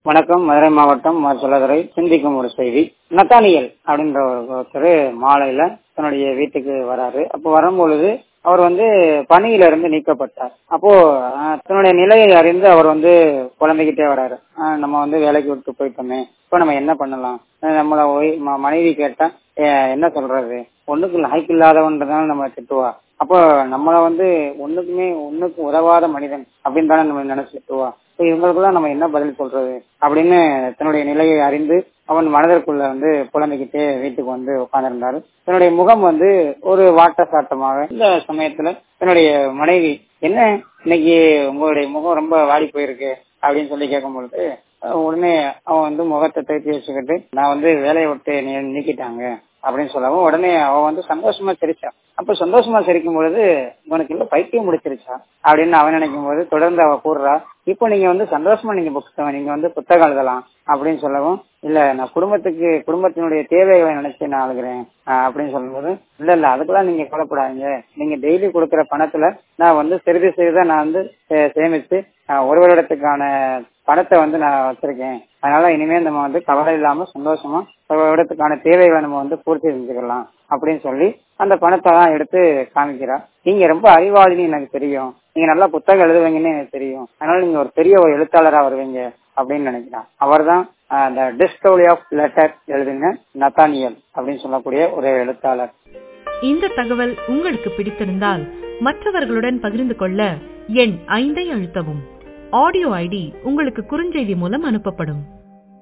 வணக்கம் மதுரை மாவட்டம் சொல்லதுரை சிந்திக்கும் ஒரு செய்தி நத்தானியல் அப்படின்ற ஒரு ஒருத்தர் மாலையில தன்னுடைய வீட்டுக்கு வராரு அப்போ வரும்பொழுது அவர் வந்து பணியில இருந்து நீக்கப்பட்டார் அப்போ அஹ், தன்னுடைய நிலையை அறிந்து அவர் வந்து குழந்தைகிட்டே வராரு அஹ், நம்ம வந்து வேலைக்கு விட்டு போயிட்டோமே இப்போ நம்ம என்ன பண்ணலாம் அஹ், நம்மள ஒய்- ம- மனைவி கேட்டா அஹ், என்ன சொல்றது ஒண்ணுக்கு லாய்க்கு இல்லாதவன்றதால நம்ம திட்டுவா அப்போ நம்மள வந்து ஒண்ணுக்குமே ஒண்ணுக்கு உதவாத மனிதன் அப்படின்னு தானே நம்ம நினைச்சு திட்டுவா இப்போ இவங்களுக்கெல்லாம் நம்ம என்ன பதில் சொல்றது அப்படின்னு தன்னுடைய நிலையை அறிந்து அவன் மனதிற்குள்ள வந்து புலம்பிக்கிட்டே வீட்டுக்கு வந்து உட்கார்ந்திருந்தாரு தன்னுடைய முகம் வந்து ஒரு வாட்ட சாட்டமாக இந்த சமயத்துல தன்னுடைய மனைவி என்ன இன்னைக்கு உங்களுடைய முகம் ரொம்ப வாடி போயிருக்கு அப்படின்னு சொல்லி கேட்கும் பொழுது அஹ், உடனே அவன் வந்து முகத்தை தேய்ச்சி வச்சுக்கிட்டு நான் வந்து வேலையை விட்டு நீ- நீக்கிட்டாங்க அப்படின்னு சொல்லவும் உடனே அவன் வந்து சந்தோஷமா சிரிச்சான் அப்ப சந்தோஷமா சிரிக்கும் பொழுது உனக்கு இல்ல பைத்தியம் முடிச்சிருச்சா அப்படின்னு அவன் நினைக்கும் போது தொடர்ந்து அவ கூறுறா இப்போ நீங்க வந்து சந்தோஷமா நீங்க புத்தகம் நீங்க வந்து புத்தகம் எழுதலாம் அப்படின்னு சொல்லவும் இல்ல நான் குடும்பத்துக்கு குடும்பத்தினுடைய தேவைகளை நினைச்சு நான் அழுகிறேன் ஆஹ் அப்படின்னு சொல்லும்போது இல்ல இல்ல அதுக்கெல்லாம் நீங்க கவலைப்படாதீங்க நீங்க டெய்லி கொடுக்கிற பணத்துல நான் வந்து சிறிது சிறிதா நான் வந்து சே- சேமிச்சு ஆஹ் ஒரு வருடத்துக்கான பணத்தை வந்து நான் வச்சிருக்கேன் அதனால இனிமே நம்ம வந்து கவலை இல்லாம சந்தோஷமா ஒரு வருடத்துக்கான தேவைகளை நம்ம வந்து பூர்த்தி செஞ்சுக்கலாம் அப்படின்னு சொல்லி அந்த பணத்தை தான் எடுத்து காமிக்கிறா நீங்க ரொம்ப அறிவாளின்னு எனக்கு தெரியும் நீங்க நல்லா புத்தகம் எழுதுவீங்கன்னு எனக்கு தெரியும் அதனால நீங்க ஒரு பெரிய ஒரு எழுத்தாளரா வருவீங்க அப்படின்னு நினைக்கிறான் அவர் தான் அந்த டிஸ்கவரி ஆஃப் லெட்டர் எழுதுங்க நத்தானியல் அப்படின்னு சொல்லக்கூடிய ஒரு எழுத்தாளர் இந்த தகவல் உங்களுக்கு பிடித்திருந்தால் மற்றவர்களுடன் பகிர்ந்து கொள்ள எண் ஐந்தை அழுத்தவும் ஆடியோ ஐடி உங்களுக்கு குறுஞ்செய்தி மூலம் அனுப்பப்படும்